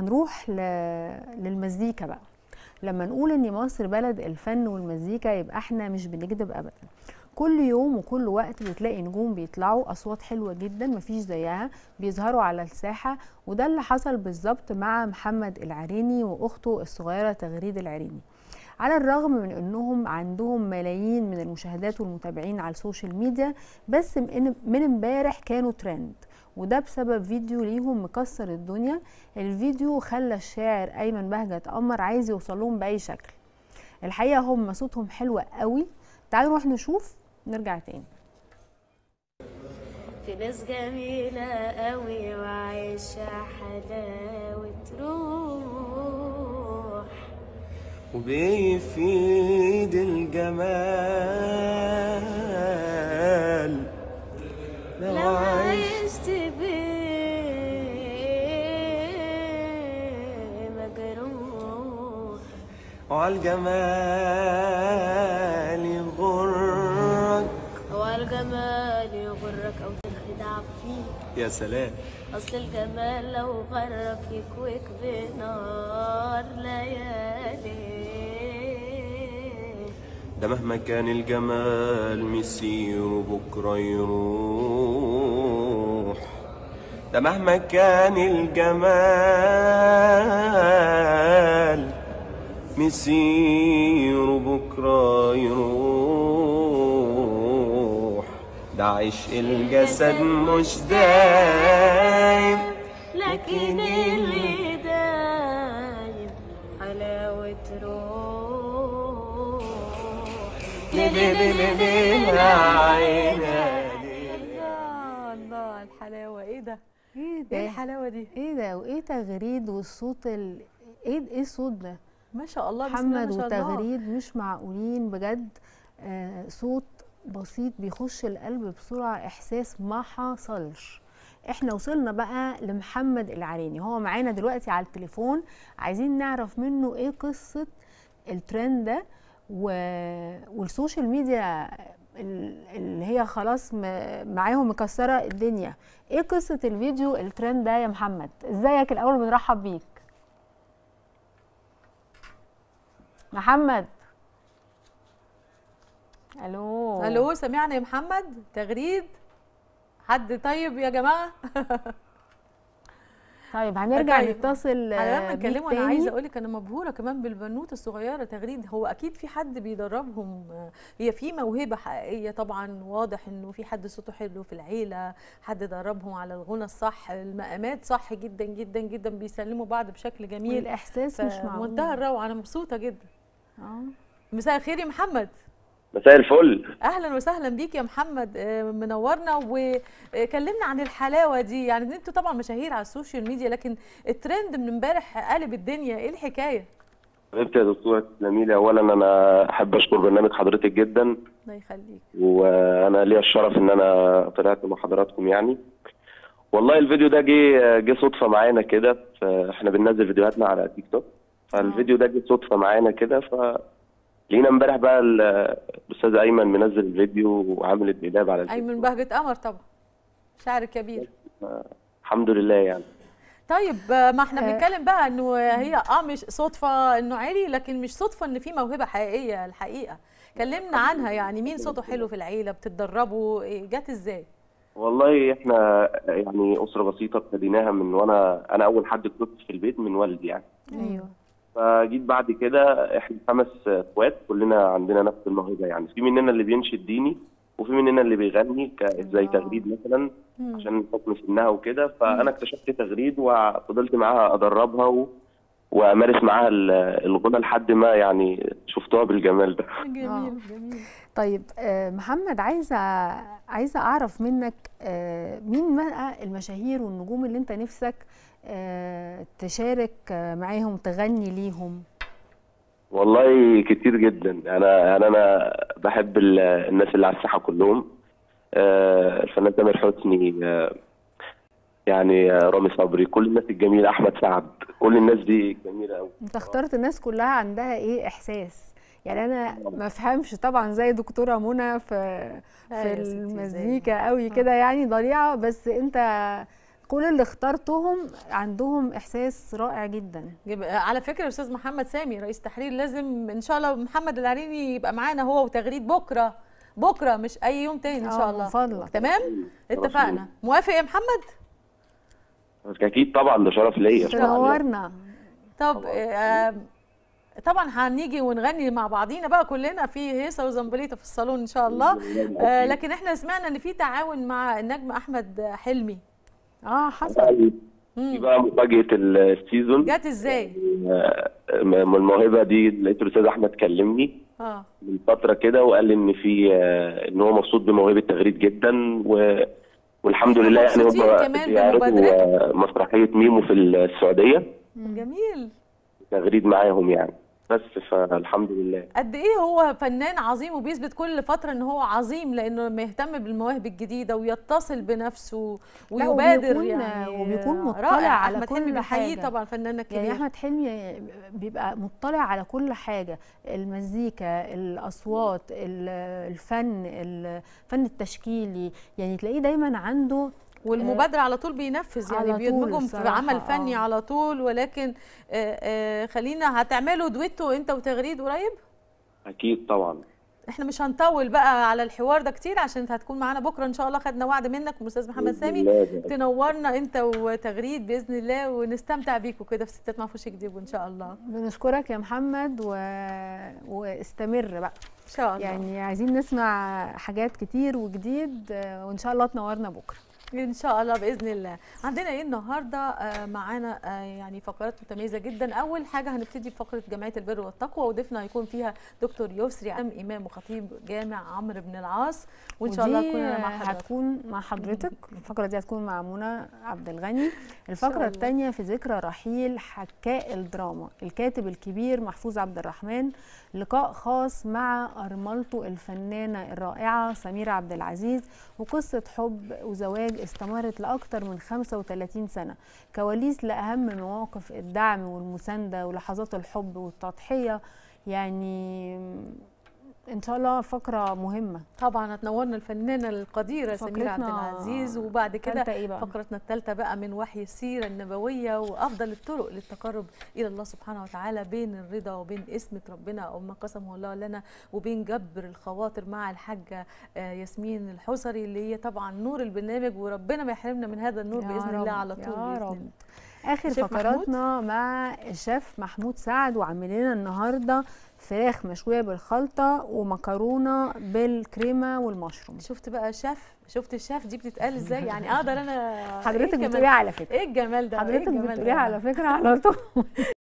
هنروح ل... للمزيكا بقى لما نقول ان مصر بلد الفن والمزيكا يبقى احنا مش بنكذب ابدا كل يوم وكل وقت بتلاقي نجوم بيطلعوا اصوات حلوه جدا مفيش زيها بيظهروا على الساحه وده اللي حصل بالظبط مع محمد العريني واخته الصغيره تغريد العريني على الرغم من انهم عندهم ملايين من المشاهدات والمتابعين على السوشيال ميديا بس من من امبارح كانوا ترند وده بسبب فيديو ليهم مكسر الدنيا الفيديو خلى الشاعر ايمن بهجت قمر عايز يوصل لهم باي شكل الحقيقه هم صوتهم حلو قوي تعالوا نروح نشوف نرجع تاني في ناس جميلة قوي وعايشة حلاوة روح وبيفيد الجمال لو لو عايش عشت بيه مجروح وعالجمال يغرك هو الجمال يغرك أو تنخدع فيه يا سلام أصل الجمال لو غرك يكويك بنار ليالي ده مهما كان الجمال مسير بكرة يروح ده مهما كان الجمال مسير بكرة يروح ده عشق الجسد مش دايم لكن اللي دايم حلاوة روح ليه ليه ليه ليه يا عيني الله الله الحلاوه ايه ده ايه ايه ده الحلاوه دي ايه ده وايه تغريد والصوت ال... ايه ايه الصوت ده ما شاء الله بسم الله محمد ما شاء الله وتغريد مش معقولين بجد آه صوت بسيط بيخش القلب بسرعه احساس ما حصلش احنا وصلنا بقى لمحمد العريني هو معانا دلوقتي على التليفون عايزين نعرف منه ايه قصه الترند ده و... والسوشيال ميديا ال- اللي هي خلاص م... معاهم مكسره الدنيا ايه قصه الفيديو الترند ده يا محمد ازيك الاول بنرحب بيك محمد الو الو سمعنا يا محمد تغريد حد طيب يا جماعه طيب هنرجع طيب. نتصل على آه، لما بيك اتكلموا انا تاني. عايزه اقول لك انا مبهوره كمان بالبنوته الصغيره تغريد هو اكيد في حد بيدربهم آه، هي في موهبه حقيقيه طبعا واضح انه في حد صوته حلو في العيله حد دربهم على الغنى الصح المقامات صح جدا جدا جدا بيسلموا بعض بشكل جميل والاحساس مش معقول منتهى الروعه انا مبسوطه جدا اه مساء الخير يا محمد مساء الفل اهلا وسهلا بيك يا محمد آه، منورنا وكلمنا عن الحلاوه دي يعني انتوا طبعا مشاهير على السوشيال ميديا لكن الترند من امبارح قلب الدنيا ايه الحكايه حبيبتي يا دكتوره تسلمي لي اولا انا احب اشكر برنامج حضرتك جدا الله يخليك وانا ليا الشرف ان انا طلعت مع حضراتكم يعني والله الفيديو ده جه جه صدفه معانا كده ف- احنا بننزل فيديوهاتنا على تيك توك فالفيديو ده جه صدفه معانا كده ف لقينا امبارح بقى ال- الاستاذ ايمن منزل الفيديو وعامل الإقلاب على الفيديو ايمن بهجه قمر طبعا شاعر كبير الحمد لله يعني طيب آه، ما احنا آه. بنتكلم بقى انه هي اه مش صدفه انه عالي لكن مش صدفه ان في موهبه حقيقيه الحقيقه كلمنا عنها يعني مين صوته حلو في العيله بتتدربوا إيه، جت ازاي والله احنا يعني اسره بسيطه ابتديناها من وانا انا اول حد كنت في البيت من والدي يعني ايوه فجيت بعد كده احنا خمس اخوات كلنا عندنا نفس الموهبه يعني في مننا اللي بينشد ديني وفي مننا اللي بيغني ك- زي تغريد مثلا مم. عشان حكم سنها وكده فانا اكتشفت تغريد وفضلت معاها ادربها و... وامارس معاها ال- الغنى لحد ما يعني شفتها بالجمال ده جميل جميل طيب آه، محمد عايزه عايزه اعرف منك آه، مين بقى المشاهير والنجوم اللي انت نفسك آه، تشارك آه، معاهم تغني ليهم والله كتير جدا انا يعني انا بحب ال- الناس اللي على الساحه كلهم آه، الفنان تامر حسني آه، يعني آه، رامي صبري كل الناس الجميله احمد سعد كل الناس دي جميله قوي انت اخترت ناس كلها عندها ايه احساس يعني انا ما افهمش طبعا زي دكتوره منى في لا في يا ستي، المزيكا قوي كده يعني ضريعه بس انت كل اللي اخترتهم عندهم احساس رائع جدا جيب- على فكره استاذ محمد سامي رئيس تحرير لازم ان شاء الله محمد العريني يبقى معانا هو وتغريد بكره بكره مش اي يوم تاني ان آه، شاء من الله فضلك. تمام اتفقنا موافق يا محمد اكيد طبعا ده شرف ليا تنورنا طب آه طبعا هنيجي ونغني مع بعضينا بقى كلنا في هيصه وزنبليطه في الصالون ان شاء الله آه لكن احنا سمعنا ان في تعاون مع النجم احمد حلمي اه حصل دي بقى مفاجاه السيزون جت ازاي آه، من الموهبه دي لقيت الاستاذ احمد كلمني اه من فتره كده وقال لي ان في آه، ان هو مبسوط بموهبه تغريد جدا و والحمد إحنا لله يعني مبسوطين هم كمان بيعرضوا بمبادرتك. آه، مسرحيه ميمو في السعوديه جميل تغريد معاهم يعني بس فالحمد لله قد ايه هو فنان عظيم وبيثبت كل فتره ان هو عظيم لانه لما يهتم بالمواهب الجديده ويتصل بنفسه لا، ويبادر وبيكون- يعني وبيكون مطلع رائع. على احمد كل حلمي بحييه حاجة. طبعا فنانك كبير يعني احمد حلمي بيبقى مطلع على كل حاجه المزيكا الاصوات ال- الفن الفن التشكيلي يعني تلاقيه دايما عنده والمبادره على طول بينفذ يعني على طول بيدمجهم في الصراحة، عمل فني آه. على طول ولكن آه، آه، خلينا هتعملوا دويتو انت وتغريد قريب اكيد طبعا احنا مش هنطول بقى على الحوار ده كتير عشان انت هتكون معانا بكره ان شاء الله خدنا وعد منك من استاذ محمد بإذن سامي الله ده. تنورنا انت وتغريد باذن الله ونستمتع بيكم كده في ستات معفوش جديد ان شاء الله بنشكرك يا محمد و... واستمر بقى ان شاء الله يعني عايزين نسمع حاجات كتير وجديد آه، وان شاء الله تنورنا بكره ان شاء الله باذن الله عندنا ايه النهارده آه، معانا آه، يعني فقرات متميزه جدا اول حاجه هنبتدي بفقره جمعيه البر والتقوى وضيفنا هيكون فيها دكتور يسري عم امام وخطيب جامع عمرو بن العاص وان شاء الله ودي نكون مع حضرتك هتكون مع حضرتك الفقره دي هتكون مع منى عبد الغني الفقره الله. الثانيه في ذكرى رحيل حكاء الدراما الكاتب الكبير محفوظ عبد الرحمن لقاء خاص مع ارملته الفنانه الرائعه سميره عبد العزيز وقصه حب وزواج استمرت لاكثر من 35 سنه كواليس لاهم مواقف الدعم والمسانده ولحظات الحب والتضحيه يعني ان شاء الله فقره مهمه طبعا هتنورنا الفنانه القديره سميره عبد فقرتنا العزيز وبعد كده تالتة إيه بقى؟ فقرتنا الثالثه بقى من وحي السيره النبويه وافضل الطرق للتقرب الى الله سبحانه وتعالى بين الرضا وبين اسمه ربنا او ما قسمه الله لنا وبين جبر الخواطر مع الحاجه آه، ياسمين الحصري اللي هي طبعا نور البرنامج وربنا ما يحرمنا من هذا النور يا باذن رب، الله على طول يا بإذن رب. الله. اخر شيف فقراتنا مع الشيف محمود سعد وعامل لنا النهارده فراخ مشويه بالخلطه ومكرونه بالكريمه والمشروم شفت بقى شاف شفت الشاف دي بتتقال ازاي يعني اقدر انا حضرتك إيه بتقوليها كمان- على فكره ايه الجمال ده إيه حضرتك الجمال ده؟ بتقوليها على فكره على طول